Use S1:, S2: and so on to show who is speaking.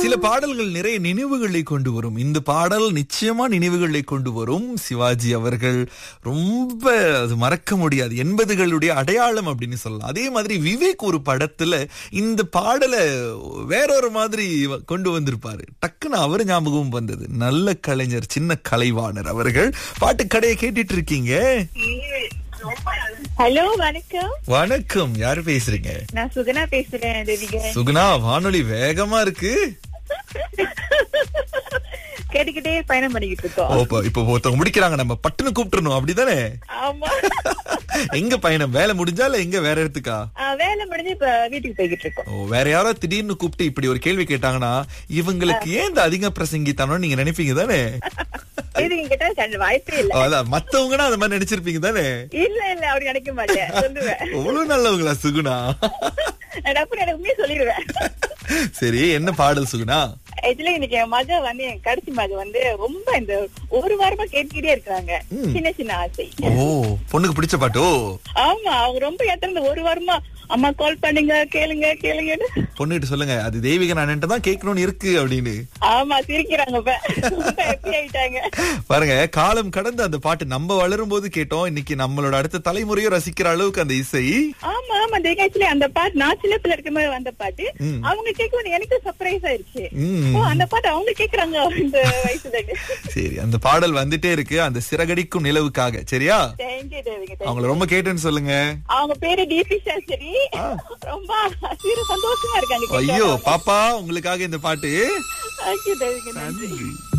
S1: சில பாடல்கள் நிறைய நினைவுகளை கொண்டு வரும் இந்த பாடல் நிச்சயமா நினைவுகளை கொண்டு வரும் சிவாஜி அவர்கள் ரொம்ப அது மறக்க முடியாது எண்பதுகளுடைய அடையாளம் அப்படின்னு சொல்லலாம் அதே மாதிரி விவேக் ஒரு படத்துல இந்த பாடலை வேறொரு மாதிரி கொண்டு வந்திருப்பாரு டக்குன்னு அவர் ஞாபகம் வந்தது நல்ல கலைஞர் சின்ன கலைவாணர் அவர்கள் பாட்டு கடையை கேட்டுட்டு இருக்கீங்க
S2: ஹலோ வணக்கம்
S1: வணக்கம் யாரு பேசுறீங்க
S2: நான் சுகனா பேசுறேன் தேவிக
S1: சுகுணா வானொலி வேகமா இருக்கு
S2: கேட்டுக்கிட்டே பயணம் பண்ணிக்கிட்டு இருக்கோம்
S1: ஓ, இப்ப இப்ப ஒருத்தவங்க முடிக்கிறாங்க நம்ம பட்டுன்னு கூப்பிட்டுறணும் அப்படிதானே
S2: ஆமா
S1: எங்க பயணம் வேலை முடிஞ்சா இல்ல எங்க வேற இடத்துக்கா
S2: ஆ, வேலை முடிஞ்சு இப்ப வீட்டுக்கு போய்கிட்டு இருக்கோம்
S1: ஓ வேற யாரோ திடீர்னு கூப்பிட்டு இப்படி ஒரு கேள்வி கேட்டாங்கன்னா இவங்களுக்கு ஏன் இந்த அதிக பிரசங்கித்தானோ நீங்க நினைப்பீங்க தானே
S2: இது என்கிட்ட கண்ட வாய்ப்பே இல்ல
S1: அதான் மத்தவங்கன்னா அந்த மாதிரி நினைச்சிருப்பீங்க தானே
S2: இல்ல இல்ல அப்படி நினைக்க மாட்டேன் சொல்லுவேன்
S1: அவ்வளவு நல்லவங்களா சுகுணா
S2: நான் அப்படி எனக்கு உண்மையை சொல்லிடுவேன்
S1: சரி என்ன பாடல் சுகுணா
S2: இதுல இன்னைக்கு என் மக வந்து என் கடைசி மக வந்து ரொம்ப இந்த ஒரு வாரமா கேட்டுக்கிட்டே இருக்காங்க சின்ன சின்ன ஆசை
S1: ஓ பொண்ணுக்கு பிடிச்ச பாட்டோ
S2: ஆமா அவங்க ரொம்ப ஏத்துறது ஒரு வாரமா அம்மா கால் பண்ணுங்க கேளுங்க கேளுங்கன்னு
S1: பொண்ணுகிட்ட சொல்லுங்க அது தெய்வீக நான் தான் கேட்கணும்னு இருக்கு அப்படின்னு
S2: ஆமா சிரிக்கிறாங்க இப்ப ரொம்ப happy ஆயிட்டாங்க
S1: பாருங்க காலம் கடந்து அந்த பாட்டு நம்ம வளரும் போது கேட்டோம் இன்னைக்கு நம்மளோட அடுத்த தலைமுறையும் ரசிக்கிற அளவுக்கு அந்த இசை
S2: ஆமா ஆமா தேகாச்சில அந்த பாட்டு நான் சின்ன பிள்ளை இருக்கும்போது வந்த பாட்டு
S1: ம்.
S2: அவங்க கேட்கும் எனக்கு சர்ப்ரைஸ் ஆயிருச்சு
S1: ம்.
S2: ஓ அந்த பாட்டு அவங்க கேக்குறாங்க இந்த வயசுல
S1: சரி அந்த பாடல் வந்துட்டே இருக்கு அந்த சிறகடிக்கும் நிலவுக்காக சரியா
S2: தேங்க்யூ தேவிங்க thank you.
S1: அவங்கள ரொம்ப கேட்டேன்னு சொல்லுங்க
S2: அவங்க பேரு டிபி சாஸ்திரி ரொம்ப சிறு சந்தோஷமா இருக்காங்க
S1: ஐயோ பாப்பா உங்களுக்காக இந்த பாட்டு
S2: தேங்க்யூ தேவிங்க நன்றி
S1: நன்றி